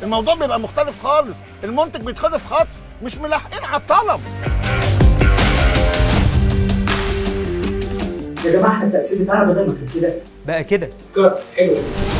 الموضوع بيبقى مختلف خالص المنتج بيتخطف خطف مش ملاحقين على الطلب يا جماعه احنا التقسيم بتاعنا بدل ما كان كده بقى كده كات حلو